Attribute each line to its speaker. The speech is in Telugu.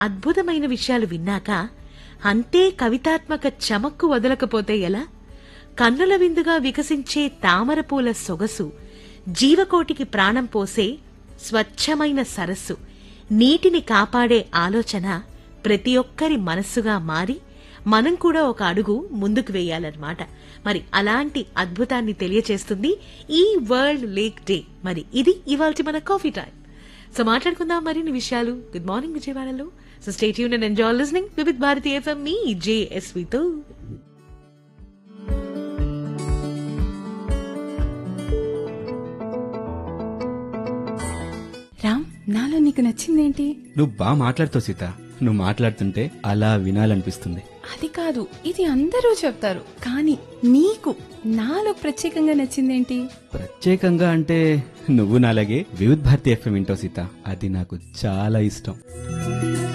Speaker 1: అద్భుతమైన విషయాలు విన్నాక అంతే కవితాత్మక చమక్కు వదలకపోతే ఎలా కన్నుల విందుగా వికసించే తామరపూల సొగసు జీవకోటికి ప్రాణం పోసే స్వచ్ఛమైన సరస్సు నీటిని కాపాడే ఆలోచన ప్రతి ఒక్కరి మనస్సుగా మారి మనం కూడా ఒక అడుగు ముందుకు వేయాలన్నమాట మరి అలాంటి అద్భుతాన్ని తెలియచేస్తుంది ఈ వరల్డ్ లేక్ డే మరి ఇది ఇవాల్టి మన కాఫీ టైం సో మాట్లాడుకుందాం మరిన్ని విషయాలు గుడ్ మార్నింగ్ విజయవాడలో సో స్టేట్ యూన్ and enjoy listening Vividh Bharati FM మీ జేఎస్వితో
Speaker 2: రామ్ నాలో నీకు నచ్చిందేంటి
Speaker 3: నువ్వు బాగా మాట్లాడుతావు సీత నువ్వు మాట్లాడుతుంటే అలా వినాలనిపిస్తుంది
Speaker 2: అది కాదు ఇది అందరూ చెప్తారు కానీ నీకు నాలో ప్రత్యేకంగా నచ్చిందేంటి
Speaker 3: ప్రత్యేకంగా అంటే నువ్వు నాలాగే వివిధ్ భారతి ఎఫ్ఎం వింటావు సీత అది నాకు చాలా ఇష్టం